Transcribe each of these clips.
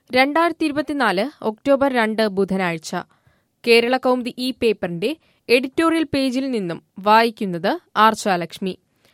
രണ്ടായിരത്തി ഇരുപത്തിനാല് ഒക്ടോബർ രണ്ട് ബുധനാഴ്ച കേരള കൗമുദി ഈ പേപ്പറിന്റെ എഡിറ്റോറിയൽ പേജിൽ നിന്നും വായിക്കുന്നത് ആർച്ചാലക്ഷ്മി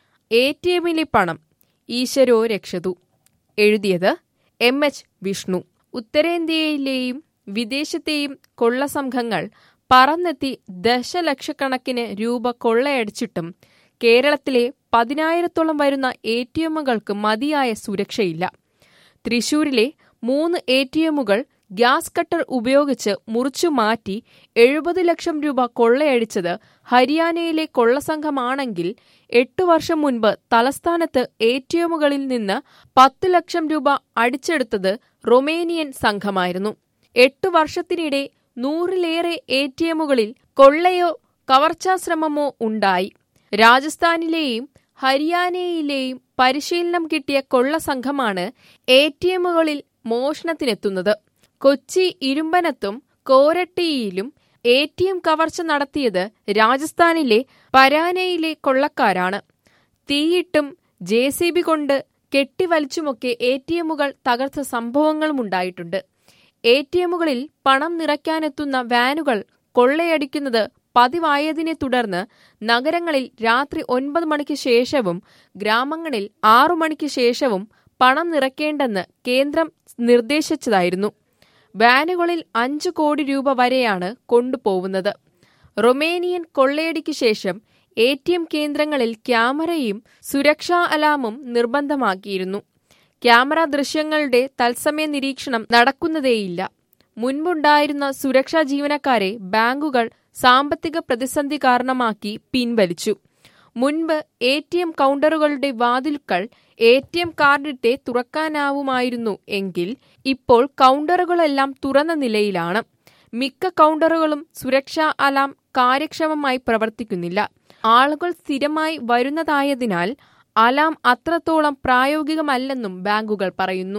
എ ടി എമ്മിലെ പണം ഈശ്വരോ രക്ഷതു എഴുതിയത് എം എച്ച് വിഷ്ണു ഉത്തരേന്ത്യയിലെയും വിദേശത്തെയും കൊള്ളസംഘങ്ങൾ പറന്നെത്തി ദശലക്ഷക്കണക്കിന് രൂപ കൊള്ളയടിച്ചിട്ടും കേരളത്തിലെ പതിനായിരത്തോളം വരുന്ന എ ടി എമ്മുകൾക്ക് മതിയായ സുരക്ഷയില്ല തൃശൂരിലെ മൂന്ന് എ ടി എമ്മുകൾ ഗ്യാസ് കട്ടർ ഉപയോഗിച്ച് മുറിച്ചു മാറ്റി എഴുപത് ലക്ഷം രൂപ കൊള്ളയടിച്ചത് ഹരിയാനയിലെ കൊള്ളസംഘമാണെങ്കിൽ എട്ടു വർഷം മുൻപ് തലസ്ഥാനത്ത് എ ടി എമ്മുകളിൽ നിന്ന് പത്ത് ലക്ഷം രൂപ അടിച്ചെടുത്തത് റൊമേനിയൻ സംഘമായിരുന്നു എട്ടു വർഷത്തിനിടെ നൂറിലേറെ എ ടി എമ്മുകളിൽ കൊള്ളയോ കവർച്ചാശ്രമമോ ഉണ്ടായി രാജസ്ഥാനിലെയും ഹരിയാനയിലെയും പരിശീലനം കിട്ടിയ കൊള്ളസംഘമാണ് എ ടി എമ്മുകളിൽ മോഷണത്തിനെത്തുന്നത് കൊച്ചി ഇരുമ്പനത്തും കോരട്ടിയിലും എ ടി എം കവർച്ച നടത്തിയത് രാജസ്ഥാനിലെ പരാനയിലെ കൊള്ളക്കാരാണ് തീയിട്ടും ജെ സി ബി കൊണ്ട് കെട്ടിവലിച്ചുമൊക്കെ എ ടി എമ്മുകൾ തകർത്ത സംഭവങ്ങളുമുണ്ടായിട്ടുണ്ട് എ ടി എമ്മുകളിൽ പണം നിറയ്ക്കാനെത്തുന്ന വാനുകൾ കൊള്ളയടിക്കുന്നത് പതിവായതിനെ തുടർന്ന് നഗരങ്ങളിൽ രാത്രി ഒൻപത് മണിക്ക് ശേഷവും ഗ്രാമങ്ങളിൽ ആറു മണിക്ക് ശേഷവും പണം നിറയ്ക്കേണ്ടെന്ന് കേന്ദ്രം നിർദ്ദേശിച്ചതായിരുന്നു വാനുകളിൽ അഞ്ചു കോടി രൂപ വരെയാണ് കൊണ്ടുപോകുന്നത് റൊമേനിയൻ കൊള്ളയടിക്ക് ശേഷം എ ടി എം കേന്ദ്രങ്ങളിൽ ക്യാമറയും സുരക്ഷാ അലാമും നിർബന്ധമാക്കിയിരുന്നു ക്യാമറ ദൃശ്യങ്ങളുടെ തത്സമയ നിരീക്ഷണം നടക്കുന്നതേയില്ല മുൻപുണ്ടായിരുന്ന സുരക്ഷാ ജീവനക്കാരെ ബാങ്കുകൾ സാമ്പത്തിക പ്രതിസന്ധി കാരണമാക്കി പിൻവലിച്ചു മുൻപ് എ ടി എം കൗണ്ടറുകളുടെ വാതിൽക്കൽ എ ടി എം കാർഡിട്ട് തുറക്കാനാവുമായിരുന്നു എങ്കിൽ ഇപ്പോൾ കൗണ്ടറുകളെല്ലാം തുറന്ന നിലയിലാണ് മിക്ക കൗണ്ടറുകളും സുരക്ഷാ അലാം കാര്യക്ഷമമായി പ്രവർത്തിക്കുന്നില്ല ആളുകൾ സ്ഥിരമായി വരുന്നതായതിനാൽ അലാം അത്രത്തോളം പ്രായോഗികമല്ലെന്നും ബാങ്കുകൾ പറയുന്നു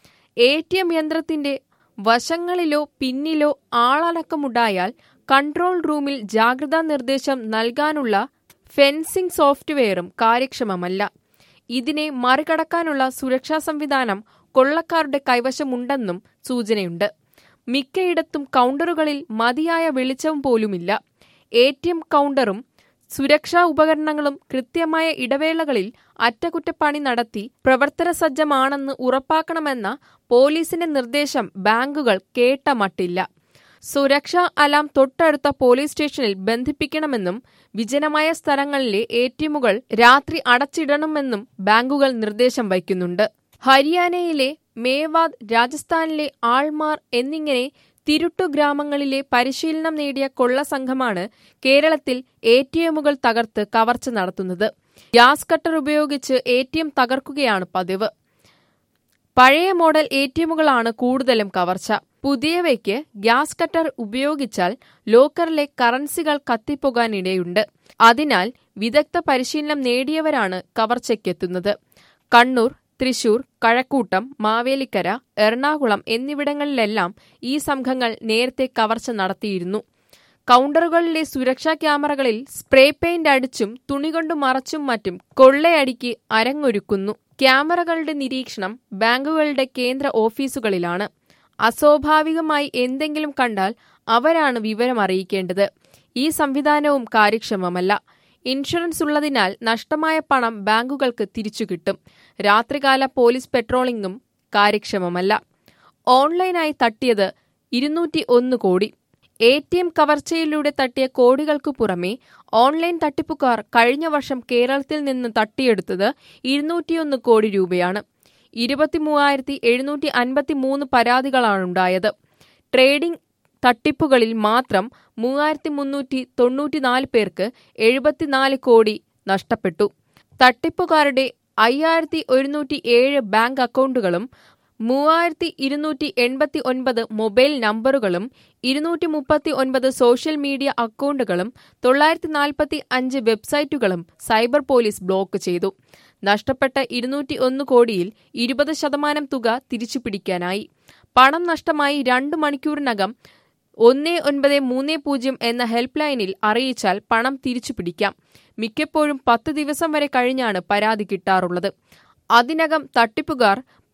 എ ടി എം യന്ത്രത്തിന്റെ വശങ്ങളിലോ പിന്നിലോ ആളടക്കമുണ്ടായാൽ കൺട്രോൾ റൂമിൽ ജാഗ്രതാ നിർദ്ദേശം നൽകാനുള്ള ഫെൻസിംഗ് സോഫ്റ്റ്വെയറും കാര്യക്ഷമമല്ല ഇതിനെ മറികടക്കാനുള്ള സുരക്ഷാ സംവിധാനം കൊള്ളക്കാരുടെ കൈവശമുണ്ടെന്നും സൂചനയുണ്ട് മിക്കയിടത്തും കൗണ്ടറുകളിൽ മതിയായ വെളിച്ചം പോലുമില്ല എ ടി എം കൗണ്ടറും സുരക്ഷാ ഉപകരണങ്ങളും കൃത്യമായ ഇടവേളകളിൽ അറ്റകുറ്റപ്പണി നടത്തി പ്രവർത്തനസജ്ജമാണെന്ന് ഉറപ്പാക്കണമെന്ന പോലീസിന്റെ നിർദ്ദേശം ബാങ്കുകൾ കേട്ട മട്ടില്ല സുരക്ഷാ അലാം തൊട്ടടുത്ത പോലീസ് സ്റ്റേഷനിൽ ബന്ധിപ്പിക്കണമെന്നും വിജനമായ സ്ഥലങ്ങളിലെ എ ടി എമ്മുകൾ രാത്രി അടച്ചിടണമെന്നും ബാങ്കുകൾ നിർദ്ദേശം വയ്ക്കുന്നുണ്ട് ഹരിയാനയിലെ മേവാദ് രാജസ്ഥാനിലെ ആൾമാർ എന്നിങ്ങനെ തിരുട്ടു ഗ്രാമങ്ങളിലെ പരിശീലനം നേടിയ കൊള്ളസംഘമാണ് കേരളത്തിൽ എ ടി എമ്മുകൾ തകർത്ത് കവർച്ച നടത്തുന്നത് ഗ്യാസ് കട്ടർ ഉപയോഗിച്ച് എ ടി എം തകർക്കുകയാണ് പതിവ് പഴയ മോഡൽ എ ടി എമ്മുകളാണ് കൂടുതലും കവർച്ച പുതിയവയ്ക്ക് ഗ്യാസ് കട്ടർ ഉപയോഗിച്ചാൽ ലോക്കറിലെ കറൻസികൾ കത്തിപ്പോകാനിടയുണ്ട് അതിനാൽ വിദഗ്ധ പരിശീലനം നേടിയവരാണ് കവർച്ചയ്ക്കെത്തുന്നത് കണ്ണൂർ തൃശൂർ കഴക്കൂട്ടം മാവേലിക്കര എറണാകുളം എന്നിവിടങ്ങളിലെല്ലാം ഈ സംഘങ്ങൾ നേരത്തെ കവർച്ച നടത്തിയിരുന്നു കൗണ്ടറുകളിലെ സുരക്ഷാ ക്യാമറകളിൽ സ്പ്രേ പെയിന്റ് അടിച്ചും തുണികൊണ്ട് മറച്ചും മറ്റും കൊള്ളയടിക്ക് അരങ്ങൊരുക്കുന്നു ക്യാമറകളുടെ നിരീക്ഷണം ബാങ്കുകളുടെ കേന്ദ്ര ഓഫീസുകളിലാണ് അസ്വാഭാവികമായി എന്തെങ്കിലും കണ്ടാൽ അവരാണ് വിവരം അറിയിക്കേണ്ടത് ഈ സംവിധാനവും കാര്യക്ഷമമല്ല ഇൻഷുറൻസ് ഉള്ളതിനാൽ നഷ്ടമായ പണം ബാങ്കുകൾക്ക് തിരിച്ചു കിട്ടും രാത്രികാല പോലീസ് പെട്രോളിംഗും കാര്യക്ഷമമല്ല ഓൺലൈനായി തട്ടിയത് ഇരുന്നൂറ്റി ഒന്ന് കോടി എ ടി എം കവർച്ചയിലൂടെ തട്ടിയ കോടികൾക്കു പുറമെ ഓൺലൈൻ തട്ടിപ്പുകാർ കഴിഞ്ഞ വർഷം കേരളത്തിൽ നിന്ന് തട്ടിയെടുത്തത് ഇരുന്നൂറ്റിയൊന്ന് കോടി രൂപയാണ് ഇരുപത്തിമൂവായിരത്തി എഴുന്നൂറ്റി അൻപത്തി മൂന്ന് പരാതികളാണുണ്ടായത് ട്രേഡിംഗ് തട്ടിപ്പുകളിൽ മാത്രം മൂവായിരത്തി മുന്നൂറ്റി തൊണ്ണൂറ്റിനാല് പേർക്ക് എഴുപത്തിനാല് കോടി നഷ്ടപ്പെട്ടു തട്ടിപ്പുകാരുടെ അയ്യായിരത്തി ഒരുന്നൂറ്റി ഏഴ് ബാങ്ക് അക്കൗണ്ടുകളും മൂവായിരത്തി ഇരുന്നൂറ്റി എൺപത്തി ഒൻപത് മൊബൈൽ നമ്പറുകളും ഇരുന്നൂറ്റി മുപ്പത്തി ഒൻപത് സോഷ്യൽ മീഡിയ അക്കൗണ്ടുകളും തൊള്ളായിരത്തി നാൽപ്പത്തി അഞ്ച് വെബ്സൈറ്റുകളും സൈബർ പോലീസ് ബ്ലോക്ക് ചെയ്തു നഷ്ടപ്പെട്ട ഇരുന്നൂറ്റി ഒന്ന് കോടിയിൽ ഇരുപത് ശതമാനം തുക തിരിച്ചുപിടിക്കാനായി പണം നഷ്ടമായി രണ്ടു മണിക്കൂറിനകം ഒന്ന് ഒൻപത് മൂന്ന് പൂജ്യം എന്ന ഹെൽപ്പ് ലൈനിൽ അറിയിച്ചാൽ പണം തിരിച്ചു പിടിക്കാം മിക്കപ്പോഴും പത്ത് ദിവസം വരെ കഴിഞ്ഞാണ് പരാതി കിട്ടാറുള്ളത് അതിനകം തട്ടിപ്പുകാർ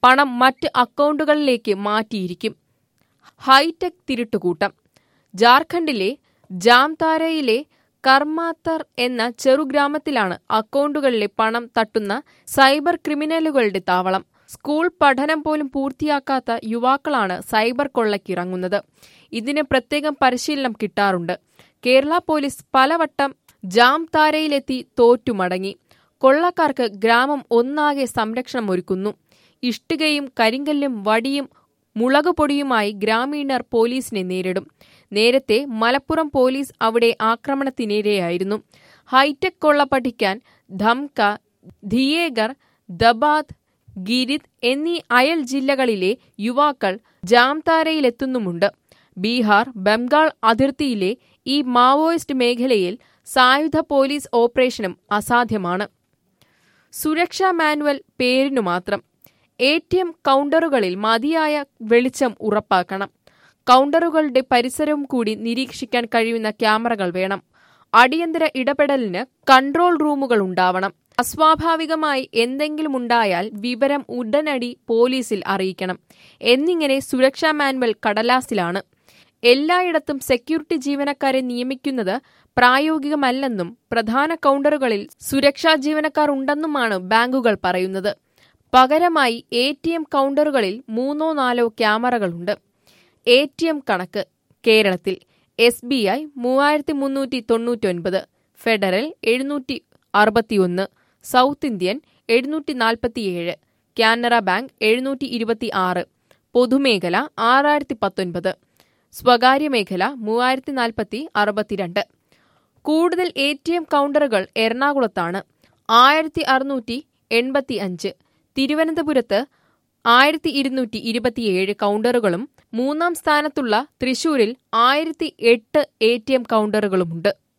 പണം മറ്റ് അക്കൗണ്ടുകളിലേക്ക് മാറ്റിയിരിക്കും ഹൈടെക് തിരുട്ടുകൂട്ടം ജാർഖണ്ഡിലെ ജാംതാരയിലെ കർമാത്തർ എന്ന ചെറുഗ്രാമത്തിലാണ് അക്കൗണ്ടുകളിലെ പണം തട്ടുന്ന സൈബർ ക്രിമിനലുകളുടെ താവളം സ്കൂൾ പഠനം പോലും പൂർത്തിയാക്കാത്ത യുവാക്കളാണ് സൈബർ കൊള്ളയ്ക്കിറങ്ങുന്നത് ഇതിന് പ്രത്യേകം പരിശീലനം കിട്ടാറുണ്ട് കേരള പോലീസ് പലവട്ടം ജാംതാരയിലെത്തി തോറ്റുമടങ്ങി കൊള്ളക്കാർക്ക് ഗ്രാമം ഒന്നാകെ സംരക്ഷണം ഒരുക്കുന്നു ഇഷ്ടികയും കരിങ്കല്ലും വടിയും മുളകുപൊടിയുമായി ഗ്രാമീണർ പോലീസിനെ നേരിടും നേരത്തെ മലപ്പുറം പോലീസ് അവിടെ ആക്രമണത്തിനിരയായിരുന്നു ഹൈടെക് കൊള്ള പഠിക്കാൻ ധംക ധിയേഗർ ദബാദ് ഗിരിത് എന്നീ അയൽ ജില്ലകളിലെ യുവാക്കൾ ജാംതാരയിലെത്തുന്നുമുണ്ട് ബീഹാർ ബംഗാൾ അതിർത്തിയിലെ ഈ മാവോയിസ്റ്റ് മേഖലയിൽ സായുധ പോലീസ് ഓപ്പറേഷനും അസാധ്യമാണ് സുരക്ഷാ മാനുവൽ പേരിനു മാത്രം എ ടി എം കൗണ്ടറുകളിൽ മതിയായ വെളിച്ചം ഉറപ്പാക്കണം കൗണ്ടറുകളുടെ പരിസരവും കൂടി നിരീക്ഷിക്കാൻ കഴിയുന്ന ക്യാമറകൾ വേണം അടിയന്തര ഇടപെടലിന് കൺട്രോൾ റൂമുകൾ ഉണ്ടാവണം അസ്വാഭാവികമായി എന്തെങ്കിലും ഉണ്ടായാൽ വിവരം ഉടനടി പോലീസിൽ അറിയിക്കണം എന്നിങ്ങനെ സുരക്ഷാ മാനുവൽ കടലാസിലാണ് എല്ലായിടത്തും സെക്യൂരിറ്റി ജീവനക്കാരെ നിയമിക്കുന്നത് പ്രായോഗികമല്ലെന്നും പ്രധാന കൗണ്ടറുകളിൽ സുരക്ഷാ ജീവനക്കാർ ഉണ്ടെന്നുമാണ് ബാങ്കുകൾ പറയുന്നത് പകരമായി എ ടി എം കൗണ്ടറുകളിൽ മൂന്നോ നാലോ ക്യാമറകളുണ്ട് എ ടി എം കണക്ക് കേരളത്തിൽ എസ് ബി ഐ മൂവായിരത്തി മുന്നൂറ്റി തൊണ്ണൂറ്റൊൻപത് ഫെഡറൽ എഴുന്നൂറ്റി അറുപത്തിയൊന്ന് സൗത്ത് ഇന്ത്യൻ എഴുന്നൂറ്റി നാൽപ്പത്തിയേഴ് കാനറ ബാങ്ക് എഴുന്നൂറ്റി ഇരുപത്തി ആറ് പൊതുമേഖല ആറായിരത്തി പത്തൊൻപത് സ്വകാര്യ മേഖല മൂവായിരത്തി നാൽപ്പത്തി അറുപത്തിരണ്ട് കൂടുതൽ എ ടി എം കൗണ്ടറുകൾ എറണാകുളത്താണ് ആയിരത്തി അറുന്നൂറ്റി എൺപത്തി അഞ്ച് തിരുവനന്തപുരത്ത് ആയിരത്തി ഇരുന്നൂറ്റി ഇരുപത്തിയേഴ് കൗണ്ടറുകളും മൂന്നാം സ്ഥാനത്തുള്ള തൃശൂരിൽ ആയിരത്തി എട്ട് എ ടി എം കൗണ്ടറുകളുമുണ്ട്